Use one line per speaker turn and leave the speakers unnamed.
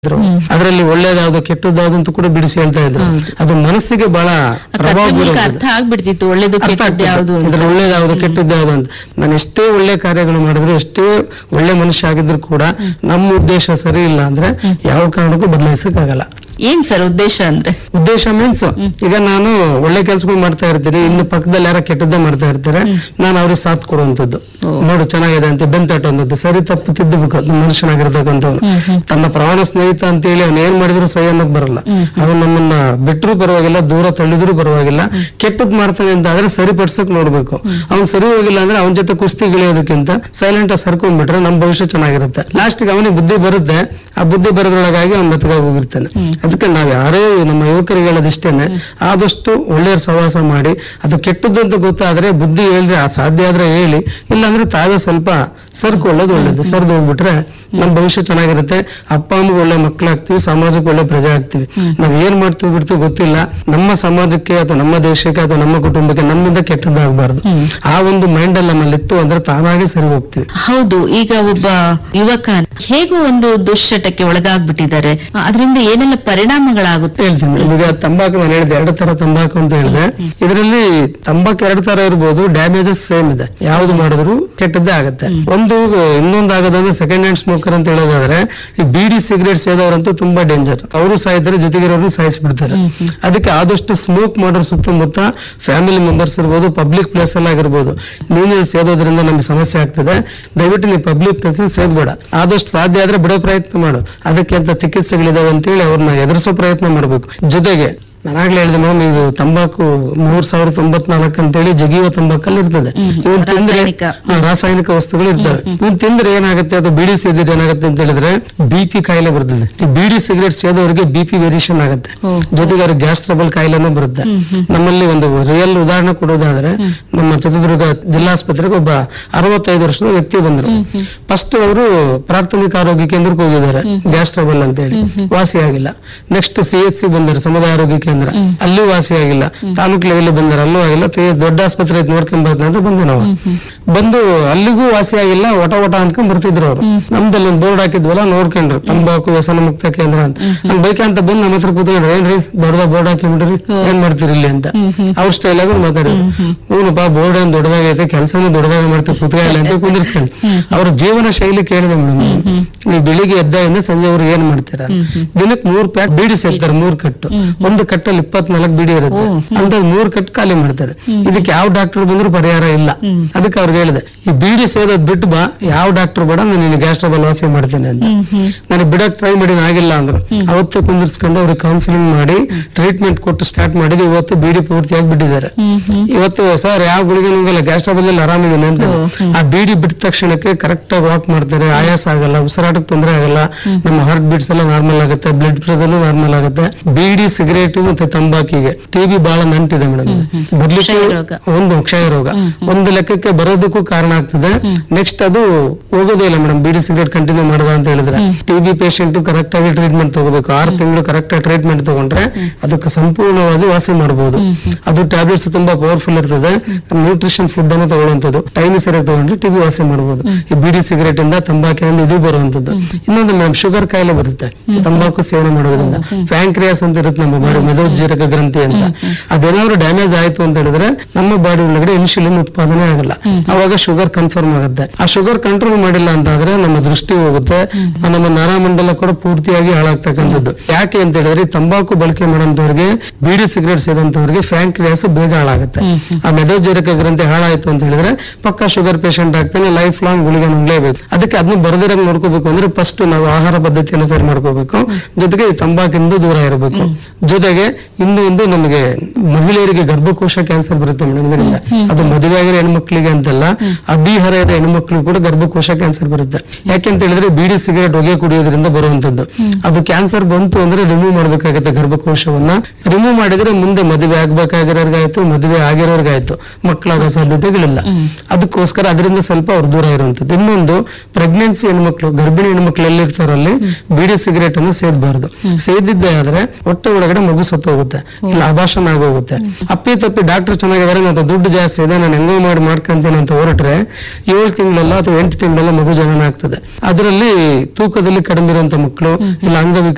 ಇದ್ರು ಅದರಲ್ಲಿ ಒಳ್ಳೇದಾವ್ದು ಕೆಟ್ಟದ್ದಾವ್ದು ಅಂತ ಕೂಡ ಬಿಡಿಸಿ ಹೇಳ್ತಾ ಇದ್ರು ಅದು ಮನಸ್ಸಿಗೆ ಬಹಳ ಪ್ರಭಾವ
ಕರ್ತವ್ಯಕ್ಕೆ
ಬೀರೋದು
ಅರ್ಥ ಆಗ್ಬಿಡ್ತಿತ್ತು ಒಳ್ಳೇದು
ಅರ್ಥ
ಕೆಟ್ಟದ್ದು
ಆಗ್ತದೆ.
ಯಾವುದು ಅಂತ
ಇದ್ರಲ್ಲಿ ಒಳ್ಳೇದಾವ್ದು ಕೆಟ್ಟದ್ದಾವ್ದು ಅಂತ ನಾನು ಎಷ್ಟೇ ಒಳ್ಳೆ ಕಾರ್ಯಗಳು ಮಾಡಿದ್ರು ಎಷ್ಟೇ ಒಳ್ಳೆ ಮನುಷ್ಯ ಆಗಿದ್ರು ಕೂಡ ನಮ್ಮ ಉದ್ದೇಶ ಸರಿ ಇಲ್ಲ ಅಂದ್ರೆ ಯಾವ ಕಾರಣಕ್ಕೂ ಬದಲಾಯಿಸಕ್ಕಾಗಲ್ಲ
ಏನ್ ಸರ್ ಉದ್ದೇಶ ಅಂದ್ರೆ
ಉದ್ದೇಶ ಮೀನ್ಸ್ ಈಗ ನಾನು ಒಳ್ಳೆ ಕೆಲ್ಸಗಳು ಮಾಡ್ತಾ ಇರ್ತೀನಿ ಇನ್ನು ಪಕ್ಕದಲ್ಲಿ ಯಾರ ಕೆಟ್ಟದ್ದೇ ಮಾಡ್ತಾ ಇರ್ತಾರೆ ನಾನು ಅವ್ರಿಗೆ ಸಾಥ್ ಕೊಡುವಂತದ್ದು ನೋಡು ಚೆನ್ನಾಗಿದೆ ಅಂತ ಬೆಂತಟ್ಟುವಂಥದ್ದು ಸರಿ ತಪ್ಪು ತಿದ್ದಬೇಕು ಅದು ಮನುಷ್ಯನಾಗಿರ್ತಕ್ಕಂಥವ್ನು ತನ್ನ ಪ್ರಾಣ ಸ್ನೇಹಿತ ಅಂತ ಹೇಳಿ ಅವ್ನು ಏನ್ ಮಾಡಿದ್ರು ಸಹಿ ಅನ್ನೋಕ್ ಬರಲ್ಲ ಅವನು ನಮ್ಮನ್ನ ಬಿಟ್ಟರು ಪರವಾಗಿಲ್ಲ ದೂರ ತಳ್ಳಿದ್ರು ಪರವಾಗಿಲ್ಲ ಕೆಟ್ಟದ್ ಮಾಡ್ತಾನೆ ಅಂತ ಆದ್ರೆ ಸರಿಪಡ್ಸಕ್ ನೋಡ್ಬೇಕು ಅವ್ನು ಸರಿ ಹೋಗಿಲ್ಲ ಅಂದ್ರೆ ಅವನ ಜೊತೆ ಕುಸ್ತಿ ಗಿಳಿಯೋದಕ್ಕಿಂತ ಸೈಲೆಂಟ್ ಆಗಿ ಸರ್ಕೊಂಡ್ಬಿಟ್ರೆ ನಮ್ಮ ಭವಿಷ್ಯ ಚೆನ್ನಾಗಿರುತ್ತೆ ಲಾಸ್ಟ್ಗೆ ಅವನಿಗೆ ಬುದ್ಧಿ ಬರುತ್ತೆ ಆ ಬುದ್ಧಿ ಬರೋದ್ರೊಳಗಾಗಿ ಅವ್ನು ಬದುಕಾಗಿ ಹೋಗಿರ್ತಾನೆ ಅದಕ್ಕೆ ನಾವ್ ಯಾರೇ ನಮ್ಮ ಯುವಕರಿಗೆ ಹೇಳೋದಿಷ್ಟೇನೆ ಆದಷ್ಟು ಒಳ್ಳೆಯ ಸಹವಾಸ ಮಾಡಿ ಅದು ಕೆಟ್ಟದ್ದು ಅಂತ ಗೊತ್ತಾದ್ರೆ ಬುದ್ಧಿ ಹೇಳಿದ್ರೆ ಆ ಸಾಧ್ಯ ಆದ್ರೆ ಹೇಳಿ ಇಲ್ಲಾಂದ್ರೆ ತಾವೇ ಸ್ವಲ್ಪ ಸರ್ಕೊಳ್ಳೋದು ಒಳ್ಳೇದು ಸರ್ದು ಹೋಗ್ಬಿಟ್ರೆ ನಮ್ಮ ಭವಿಷ್ಯ ಚೆನ್ನಾಗಿರುತ್ತೆ ಅಪ್ಪ ಅಮ್ಮಗೆ ಒಳ್ಳೆ ಮಕ್ಕಳಾಗ್ತೀವಿ ಸಮಾಜಕ್ಕೆ ಒಳ್ಳೆ ಪ್ರಜೆ ಆಗ್ತೀವಿ ನಾವ್ ಏನ್ ಮಾಡ್ತೀವಿ ಬಿಡ್ತೀವಿ ಗೊತ್ತಿಲ್ಲ ನಮ್ಮ ಸಮಾಜಕ್ಕೆ ಅಥವಾ ನಮ್ಮ ದೇಶಕ್ಕೆ ಅಥವಾ ನಮ್ಮ ಕುಟುಂಬಕ್ಕೆ ನಮ್ಮಿಂದ ಕೆಟ್ಟದ್ದಾಗಬಾರ್ದು ಆ ಒಂದು ಮೈಂಡ್ ಅಲ್ಲಿ ನಮ್ಮಲ್ಲಿ ಇತ್ತು ಅಂದ್ರೆ ತಾನಾಗೆ ಸರಿ ಹೋಗ್ತೀವಿ
ಹೌದು ಈಗ ಒಬ್ಬ ಯುವಕ ಹೇಗೂ ಒಂದು ದುಶ್ಚಟಕ್ಕೆ ಒಳಗಾಗ್ಬಿಟ್ಟಿದ್ದಾರೆ ಅದರಿಂದ ಏನೆಲ್ಲ ಪರಿಣಾಮಗಳಾಗುತ್ತೆ
ಹೇಳ್ತೀನಿ ಮೇಡಮ್. ಈಗ ತಂಬಾಕು ನಾನು ಹೇಳಿದೆ ಎರಡು ತರ ತಂಬಾಕು ಅಂತ ಹೇಳಿದೆ ಇದರಲ್ಲಿ ತಂಬಾಕು ಎರಡು ತರ ಇರ್ಬೋದು ಡ್ಯಾಮೇಜಸ್ ಸೇಮ್ ಇದೆ ಯಾವ್ದು ಮಾಡಿದ್ರು ಕೆಟ್ಟದ್ದೇ ಆಗುತ್ತೆ ಒಂದು ಇನ್ನೊಂದು ಆಗೋದಂದ್ರೆ ಸೆಕೆಂಡ್ ಹ್ಯಾಂಡ್ ಸ್ಮೋಕರ್ ಅಂತ ಹೇಳೋದಾದ್ರೆ ಈ ಬೀಡಿ ಸಿಗರೇಟ್ ಸೇದವರಂತೂ ತುಂಬಾ ಡೇಂಜರ್ ಅವರು ಸಾಯ್ತಾರೆ ಜೊತೆಗಿರೋರು ಸಾಯಿಸ್ಬಿಡ್ತಾರೆ ಅದಕ್ಕೆ ಆದಷ್ಟು ಸ್ಮೋಕ್ ಮಾಡೋರ್ ಸುತ್ತಮುತ್ತ ಫ್ಯಾಮಿಲಿ ಮೆಂಬರ್ಸ್ ಇರ್ಬೋದು ಪಬ್ಲಿಕ್ ಪ್ಲೇಸ್ ಅಲ್ಲಿ ಆಗಿರ್ಬೋದು ನೀನು ಸೇದೋದ್ರಿಂದ ನಮ್ಗೆ ಸಮಸ್ಯೆ ಆಗ್ತದೆ ದಯವಿಟ್ಟು ನೀವು ಪಬ್ಲಿಕ್ ಪ್ಲೇಸ್ ಸೇದ್ಬೇಡ ಆದಷ್ಟು ಸಾಧ್ಯ ಆದ್ರೆ ಬಿಡೋ ಪ್ರಯತ್ನ ಮಾಡು ಅದಕ್ಕೆ ಅಂತ ಚಿಕಿತ್ಸೆಗಳಿದಾವೆ ಅಂತೇಳಿ ಅವ್ರನ್ನ ಎದುರಿಸೋ ಪ್ರಯತ್ನ ಮಾಡ್ಬೇಕು ಜೊತೆಗೆ ನಾನಾಗ್ಲೇ ಹೇಳಿದೆ ಮ್ಯಾಮ್ ಇದು ತಂಬಾಕು ಮೂರ್ ಸಾವಿರದ ತೊಂಬತ್ನಾಲ್ಕು ಅಂತೇಳಿ ಜಗಿಯುವ ತಂಬಾಕಲ್ಲಿ ಇರ್ತದೆ ಇವನ್ ತಿಂದ್ರೆ
ರಾಸಾಯನಿಕ.
ಹಾ, ರಾಸಾಯನಿಕ ವಸ್ತುಗಳು ಇರ್ತವೆ ಇವನ್ ತಿಂದ್ರೆ ಏನಾಗುತ್ತೆ ಅದು ಬೀಡಿ ಸೇದಿದ್ರೆ ಏನಾಗುತ್ತೆ ಅಂತ ಹೇಳಿದ್ರೆ ಬಿ ಪಿ ಕಾಯಿಲೆ ಬರ್ತದೆ ಈ ಬೀಡಿ ಸಿಗರೇಟ್ ಸೇದೋರಿಗೆ ಬಿ ಪಿ ವೇರಿಯೇಷನ್ ಆಗುತ್ತೆ ಜೊತೆಗೆ ಅವ್ರಿಗೆ ಗ್ಯಾಸ್ ಟ್ರಬಲ್ ಕಾಯಿಲೆನೂ ಬರುತ್ತೆ ನಮ್ಮಲ್ಲಿ ಒಂದು ರಿಯಲ್ ಉದಾಹರಣೆ ಕೊಡೋದಾದ್ರೆ ನಮ್ಮ ಚಿತ್ರದುರ್ಗ ಜಿಲ್ಲಾಸ್ಪತ್ರೆಗೆ ಒಬ್ಬ ಅರವತ್ತೈದು ವರ್ಷದ ವ್ಯಕ್ತಿ ಬಂದ್ರು ಫಸ್ಟ್ ಅವರು ಪ್ರಾಥಮಿಕ ಆರೋಗ್ಯ ಕೇಂದ್ರಕ್ಕೆ ಹೋಗಿದ್ದಾರೆ ಗ್ಯಾಸ್ ಟ್ರಬಲ್ ಅಂತ ಹೇಳಿ ವಾಸಿ ಆಗಿಲ್ಲ ನೆಕ್ಸ್ಟ್ ಸಿ ಎಚ್ ಸಿ ಬಂದರು ಸಮುದಾಯ ಆರೋಗ್ಯ ಕೇಂದ್ರ ಅಲ್ಲೂ ವಾಸಿ ಆಗಿಲ್ಲ ತಾಲೂಕ್ ಲೆವೆಲ್ ಬಂದಾರೆ ಅಲ್ಲೂ ಆಗಿಲ್ಲ ತೆ- ದೊಡ್ಡ ಆಸ್ಪತ್ರೆ ಐತೆ ನೋಡ್ಕೊಂಡ್ ಬರ್ತೀನಿ ಅಂತ ಬಂದೆ ನಾವು ಬಂದು ಅಲ್ಲಿಗೂ ವಾಸಿ ಆಗಿಲ್ಲ ಒಟ ಒಟ ಅನ್ಕೊಂಡ್ ಬರ್ತಿದ್ರು ಅವರು ನಮ್ದಲ್ಲಿ ಒಂದು ಬೋರ್ಡ್ ಹಾಕಿದ್ವಲ್ಲ ನೋಡ್ಕೊಂಡ್ರು ತಂಬಾಕು ವ್ಯಸನ ಮುಕ್ತ ಕೇಂದ್ರ ಅಂತ ನನ್ ಬೈಕ್ ಅಂತ ಬಂದು ನಮ್ಮ ಹತ್ರ ಕೂತ್ಕೊಂಡ್ರು ಏನ್ರಿ ದೊಡ್ಡದ ಬೋರ್ಡ್ ಹಾಕಿಬಿಡ್ರಿ ಏನ್ ಮಾಡ್ತೀರಿ ಇಲ್ಲಿ ಅಂತ ಅವ್ರ ಸ್ಟೈಲ್ ಆಗಿ ಮಾತಾಡಿದ್ರು ಹ್ಞೂನಪ್ಪ ಬೋರ್ಡ್ ಏನ್ ದೊಡ್ಡದಾಗೈತೆ ಕೆಲಸನೂ ದೊಡ್ಡದಾಗಿ ಮಾಡ್ತೀವಿ ಕೂತ್ಕೊಳ್ಳಿ ಅಂತ ಕುಂದಿರ್ಸ್ಕೊಂಡು ಅವ್ರ ಜೀವನ ಶೈಲಿ ಕೇಳಿದೆ ಮೇಡಮ್ ನೀವು ಬೆಳಿಗ್ಗೆ ಎದ್ದಾಗಿಂದ ಸಂಜೆವರೆಗೆ ಏನ್ ಮಾಡ್ತೀರಾ ದಿನಕ್ಕೆ ಮೂರ್ ಪ್ಯಾಕ್ ಬೀಡಿ ಸೇರ್ತಾರೆ ಮೂರ್ ಕಟ್ಟು ಒಂದು ಕಟ್ಟಲ್ಲಿ ಇಪ್ಪತ್ನಾಲ್ಕು ಬೀಡಿ ಇರುತ್ತೆ ಅಂತ ಮೂರ್ ಕಟ್ಟು ಖಾಲಿ ಮಾಡ್ತಾರೆ ಇದಕ್ಕೆ ಯಾವ ಡಾಕ್ಟರ್ ಬಂದ್ರು ಪರಿಹಾರ ಇಲ್ಲ ಅದಕ್ಕೆ ಅವ್ರಿಗೆ ಹೇಳಿದೆ ಈ ಬೀಡಿ ಸೇದೋದ್ ಬಿಟ್ಟು ಬಾ ಯಾವ ಡಾಕ್ಟರ್ ಬೇಡ ನಾನು ನಿನ್ನ ಗ್ಯಾಸ್ ಟ್ರಬಲ್ ವಾಸಿ ಮಾಡ್ತೇನೆ ಅಂತ ನನಗೆ ಬಿಡಕ್ ಟ್ರೈ ಮಾಡಿ ಆಗಿಲ್ಲ ಅಂದ್ರು ಅವತ್ತೇ ಕುಂದಿರ್ಸ್ಕೊಂಡು ಅವ್ರಿಗೆ ಕೌನ್ಸಿಲಿಂಗ್ ಮಾಡಿ ಟ್ರೀಟ್ಮೆಂಟ್ ಕೊಟ್ಟು ಸ್ಟಾರ್ಟ್ ಮಾಡಿದ್ರು ಇವತ್ತು ಬೀಡಿ ಪೂರ್ತಿಯಾಗಿ ಬಿಟ್ಟಿದ್ದಾರೆ ಇವತ್ತು ಸರ್ ಯಾವ ಗುಳಿಗೆ ನುಂಗಲ್ಲ ಗ್ಯಾಸ್ ಟ್ರಬಲ್ ಅಲ್ಲಿ ಆರಾಮಿದ್ದೀನಿ ಅಂತ ಆ ಬೀಡಿ ಬಿಟ್ಟ ತಕ್ಷಣಕ್ಕೆ ಕರೆಕ್ಟ್ ಆಗಿ ವಾಕ್ ಮಾಡ್ತಾರೆ ಆಯಾಸ ಆಗಲ್ಲ ಉಸಿರಾಟಕ್ಕೆ ತೊಂದರೆ ಆಗಲ್ಲ ನಮ್ಮ ಹಾರ್ಟ್ ಬೀಟ್ಸ್ ಎಲ್ಲ ನಾರ್ಮಲ್ ಆಗುತ್ತೆ ಬ್ಲಡ್ ಪ್ರೆಷರ್ ನಾರ್ಮಲ್ ಆಗುತ್ತೆ ಬೀಡಿ ಸಿಗರೇಟ್ ಮತ್ತೆ ತಂಬಾಕಿಗೆ ಟಿಬಿ ಬಹಳ ನಂಟಿದೆ ಮೇಡಮ್ ಬರ್ಲಿಕ್ಕೆ
ಕ್ಷಯ ರೋಗ.
ಒಂದು ಕ್ಷಯ ರೋಗ ಒಂದು ಲೆಕ್ಕಕ್ಕೆ ಬರೋದಕ್ಕೂ ಕಾರಣ ಆಗ್ತದೆ ನೆಕ್ಸ್ಟ್ ಅದು ಹೋಗೋದೇ ಇಲ್ಲ ಮೇಡಮ್ ಬೀಡಿ ಸಿಗರೇಟ್ ಕಂಟಿನ್ಯೂ ಮಾಡೋದ ಅಂತ ಹೇಳಿದ್ರೆ ಟಿಬಿ ಪೇಷಂಟ್ ಕರೆಕ್ಟ್ ಆಗಿ ಟ್ರೀಟ್ಮೆಂಟ್ ತಗೋಬೇಕು ಆರು ತಿಂಗಳು ಕರೆಕ್ಟ್ ಆಗಿ ಟ್ರೀಟ್ಮೆಂಟ್ ತಗೊಂಡ್ರೆ ಅದಕ್ಕೆ ಸಂಪೂರ್ಣವಾಗಿ ವಾಸಿ ಮಾಡಬಹುದು ಅದು ಟ್ಯಾಬ್ಲೆಟ್ಸ್ ತುಂಬಾ ಪವರ್ಫುಲ್ ಇರ್ತದೆ ನ್ಯೂಟ್ರಿಷನ್ ಫುಡ್ ಅನ್ನು ತಗೊಳ್ಳುವಂಥದ್ದು ಟೈಮ್ ಸರಿಯಾಗಿ ತಗೊಂಡ್ರೆ ಟಿಬಿ ವಾಸಿ ಮಾಡಬಹುದು ಈ ಬೀಡಿ ಸಿಗರೇಟ್ ಇಂದ ತಂಬಾಕಿನಿಂದ ಇದು ಬರುವಂತದ್ದು ಇನ್ನೊಂದು ಮೇಡಮ್ ಶುಗರ್ ಕಾಯಿಲೆ ಬರುತ್ತೆ ತಂಬಾಕು ಸೇವನೆ ಮಾಡೋದ್ರಿಂದ ಫ್ಯಾಂಕ್ರಿಯಾಸ್ ಅಂತ ಇರುತ್ತೆ ನಮ್ಮ ಬಾಡಿ ಮೆದೋಜ್ಜೀರಕ ಗ್ರಂಥಿ ಅಂತ ಅದೇನಾದ್ರು ಡ್ಯಾಮೇಜ್ ಆಯ್ತು ಅಂತ ಹೇಳಿದ್ರೆ ನಮ್ಮ ಬಾಡಿ ಒಳಗಡೆ ಇನ್ಸುಲಿನ್ ಉತ್ಪಾದನೆ ಆಗಲ್ಲ ಅವಾಗ ಶುಗರ್ ಕನ್ಫರ್ಮ್ ಆಗುತ್ತೆ ಆ ಶುಗರ್ ಕಂಟ್ರೋಲ್ ಮಾಡಿಲ್ಲ ಅಂತಾದ್ರೆ ನಮ್ಮ ದೃಷ್ಟಿ ಹೋಗುತ್ತೆ ಆ ನಮ್ಮ ನರಮಂಡಲ ಕೂಡ ಪೂರ್ತಿಯಾಗಿ ಹಾಳಾಗ್ತಕ್ಕಂಥದ್ದು ಯಾಕೆ ಅಂತ ಹೇಳಿದ್ರೆ ಈ ತಂಬಾಕು ಬಳಕೆ ಮಾಡೋಂಥವ್ರಿಗೆ ಬೀಡಿ ಸಿಗರೇಟ್ ಸೇದಂತವ್ರಿಗೆ ಫ್ಯಾಂಕ್ರಿಯಾಸ್ ಬೇಗ ಹಾಳಾಗುತ್ತೆ ಆ ಮೆದೋಜೀರಕ ಗ್ರಂಥಿ ಹಾಳಾಯ್ತು ಅಂತ ಹೇಳಿದ್ರೆ ಪಕ್ಕ ಶುಗರ್ ಪೇಷಂಟ್ ಆಗ್ತಾನೆ ಲೈಫ್ ಲಾಂಗ್ ಗುಳಿಗೆ ನುಂಗ್ಲೇಬೇಕು ಅದಕ್ಕೆ ಅದನ್ನ ಬರದಿರಂಗ್ ನೋಡ್ಕೋಬೇಕು ಅಂದ್ರೆ ಫಸ್ಟ್ ನಾವು ಆಹಾರ ಪದ್ಧತಿಯನ್ನು ಸರಿ ಮಾಡ್ಕೋಬೇಕು ಜೊತೆಗೆ ಈ ತಂಬಾಕಿಂದ ದೂರ ಇರಬೇಕು ಜೊತೆಗೆ ಇನ್ನು ಒಂದು ನಮಗೆ ಮಹಿಳೆಯರಿಗೆ ಗರ್ಭಕೋಶ ಕ್ಯಾನ್ಸರ್ ಬರುತ್ತೆ ಮೇಡಮ್ ಇದರಿಂದ ಅದು ಮದುವೆ ಆಗಿರೋ ಹೆಣ್ಮಕ್ಳಿಗೆ ಅಂತಲ್ಲ ಅಭಿಹರೆಯದ ಹೆಣ್ಮಕ್ಳು ಕೂಡ ಗರ್ಭಕೋಶ ಕ್ಯಾನ್ಸರ್ ಬರುತ್ತೆ ಯಾಕೆಂತ ಹೇಳಿದ್ರೆ ಬೀಡಿ ಸಿಗರೇಟ್ ಹೊಗೆ ಕುಡಿಯೋದ್ರಿಂದ ಬರುವಂತದ್ದು ಅದು ಕ್ಯಾನ್ಸರ್ ಬಂತು ಅಂದ್ರೆ ರಿಮೂವ್ ಮಾಡ್ಬೇಕಾಗುತ್ತೆ ಗರ್ಭಕೋಶವನ್ನ ರಿಮೂವ್ ಮಾಡಿದ್ರೆ ಮುಂದೆ ಮದುವೆ ಆಗ್ಬೇಕಾಗಿರೋರ್ಗಾಯ್ತು ಮದುವೆ ಆಗಿರೋರ್ಗಾಯ್ತು ಮಕ್ಕಳಾಗೋ ಸಾಧ್ಯತೆಗಳಿಲ್ಲ ಅದಕ್ಕೋಸ್ಕರ ಅದರಿಂದ ಸ್ವಲ್ಪ ಅವ್ರು ದೂರ ಇರುವಂತದ್ದು ಇನ್ನೊಂದು ಪ್ರೆಗ್ನೆನ್ಸಿ ಹೆಣ್ಮಕ್ಳು ಗರ್ಭಿಣಿ ಹೆಣ್ಮಕ್ಳು ಎಲ್ಲಿರ್ತಾರೋ ಅಲ್ಲಿ ಬೀಡಿ ಸಿಗರೇಟ್ ಅನ್ನು ಸೇದಬಾರ್ದು ಸೇದಿದ್ದೇ ಆದ್ರೆ ಹೊಟ್ಟೆ ಒಳಗಡೆ ಮಗು ಸತ್ತು ಹೋಗುತ್ತೆ ಇಲ್ಲ ಅಭಾಷಣ ಆಗೋಗುತ್ತೆ ಅಪ್ಪಿ ತಪ್ಪಿ ಡಾಕ್ಟರ್ ಚೆನ್ನಾಗಿದ್ದಾರೆ ನನ್ನ ದುಡ್ಡು ಜಾಸ್ತಿ ಇದೆ ನಾನು ಹೆಂಗೋ ಮಾಡಿ ಮಾಡ್ಕೊಂತೀನಿ ಅಂತ ಹೊರಟ್ರೆ ಏಳು ತಿಂಗಳಲ್ಲ ಅಥವಾ ಎಂಟು ತಿಂಗಳಲ್ಲ ಮಗು ಜನನ ಆಗ್ತದೆ ಅದರಲ್ಲಿ ತೂಕದಲ್ಲಿ ಕಡಿಮೆ ಇರುವಂತ ಮಕ್ಕಳು ಇಲ್ಲ ಅಂಗವಿಕಲ